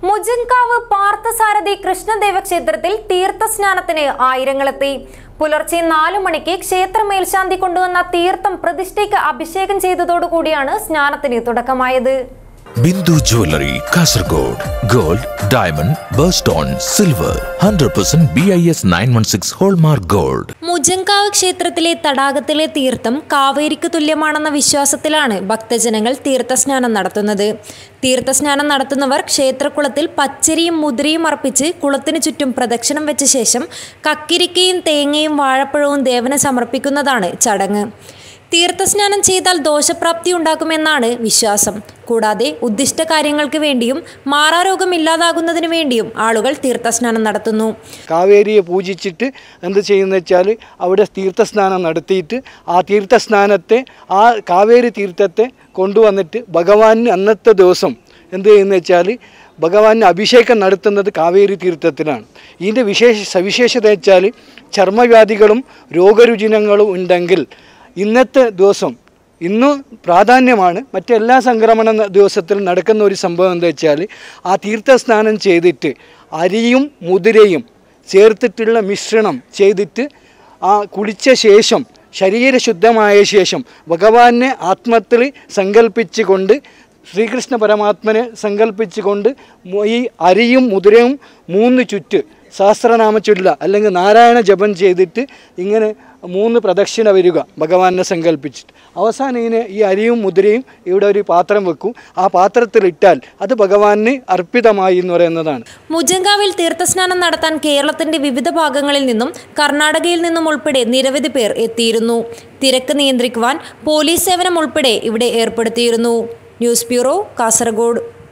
മുജൻകാവ് പാർത്ഥസാരഥി കൃഷ്ണദേവ ക്ഷേത്രത്തിൽ തീർത്ഥസ്നാനത്തിന് ആയിരങ്ങളെത്തി പുലർച്ചെ നാലു മണിക്ക് ക്ഷേത്ര മേൽശാന്തി കൊണ്ടുവന്ന തീർത്ഥം പ്രതിഷ്ഠയ്ക്ക് അഭിഷേകം ചെയ്തതോടുകൂടിയാണ് സ്നാനത്തിന് തുടക്കമായത് Bindu jewellery Kasaragod gold diamond birthstone silver hundred percent B I S nine one six hallmark gold മുജൻകാവ് ക്ഷേത്രത്തിലെ തടാകത്തിലെ തീർത്ഥം കാവേരിക്ക് തുല്യമാണെന്ന വിശ്വാസത്തിലാണ് ഭക്തജനങ്ങൾ തീർത്ഥസ്നാനം നടത്തുന്നത് തീർത്ഥസ്നാനം നടത്തുന്നവർ ക്ഷേത്രക്കുളത്തിൽ പച്ചരിയും മുതിരയും അർപ്പിച്ച് കുളത്തിനു ചുറ്റും പ്രദക്ഷിണം വെച്ച ശേഷം കക്കിരിക്കയും തേങ്ങയും വാഴപ്പഴവും ദേവന് സമർപ്പിക്കുന്നതാണ് ചടങ്ങ് തീർത്ഥസ്നാനം ചെയ്താൽ ദോഷപ്രാപ്തി ഉണ്ടാക്കുമെന്നാണ് വിശ്വാസം കൂടാതെ ഉദ്ദിഷ്ട കാര്യങ്ങൾക്ക് വേണ്ടിയും മാറാരോഗം ഇല്ലാതാകുന്നതിനു വേണ്ടിയും ആളുകൾ തീർത്ഥസ്നാനം നടത്തുന്നു കാവേരിയെ പൂജിച്ചിട്ട് എന്ത് ചെയ്യുന്ന വെച്ചാൽ അവിടെ തീർത്ഥസ്നാനം നടത്തിയിട്ട് ആ തീർത്ഥസ്നാനത്തെ ആ കാവേരി തീർത്ഥത്തെ കൊണ്ടുവന്നിട്ട് ഭഗവാന് അന്നത്തെ ദിവസം എന്ത് ചെയ്യുന്ന വെച്ചാൽ ഭഗവാന് അഭിഷേകം നടത്തുന്നത് കാവേരി തീർത്ഥത്തിലാണ് ഇതിൻ്റെ വിശേഷ സവിശേഷത വെച്ചാൽ ചർമ്മവ്യാധികളും രോഗരുചിനങ്ങളും ഉണ്ടെങ്കിൽ ഇന്നത്തെ ദിവസം ഇന്ന് പ്രാധാന്യമാണ് മറ്റെല്ലാ സംക്രമണ ന- ദിവസത്തിലും നടക്കുന്ന ഒരു സംഭവം എന്താ വെച്ചാൽ ആ തീർത്ഥസ്നാനം ചെയ്തിട്ട് അരിയും മുതിരയും ചേർത്തിട്ടുള്ള മിശ്രണം ചെയ്തിട്ട് ആ കുളിച്ച ശേഷം ശരീര ശുദ്ധമായ ശേഷം ഭഗവാനെ ആത്മത്തിൽ സങ്കല്പിച്ചുകൊണ്ട് ശ്രീകൃഷ്ണ പരമാത്മനെ സങ്കല്പിച്ചുകൊണ്ട് മു- ഈ അരിയും മുതിരയും മൂന്ന് ചുറ്റ് സഹസ്രനാമ ചൊല്ല അല്ലെങ്കിൽ നാരായണ ജപം ചെയ്തിട്ട് ഇങ്ങനെ മൂന്ന് പ്രദക്ഷിണ വരിക ഭഗവാനെ സങ്കല്പിച്ചിട്ട് അവസാനം ഇതിനെ ഈ അരിയും മുതിരയും ഇവിടെ ഒരു പാത്രം വെക്കും ആ പാത്രത്തിലിട്ടാൽ അത് ഭഗവാന് അർപ്പിതമായി എന്ന് പറയുന്നതാണ് മുജങ്കാവിൽ തീർത്ഥസ്നാനം നടത്താൻ കേരളത്തിന്റെ വിവിധ ഭാഗങ്ങളിൽ നിന്നും കർണാടകയിൽ നിന്നും ഉൾപ്പെടെ നിരവധി പേർ എത്തിയിരുന്നു തിരക്ക് നിയന്ത്രിക്കുവാൻ പോലീസ് സേവനം ഉൾപ്പെടെ ഇവിടെ ഏർപ്പെടുത്തിയിരുന്നു ന്യൂസ് ബ്യൂറോ കാസർഗോഡ്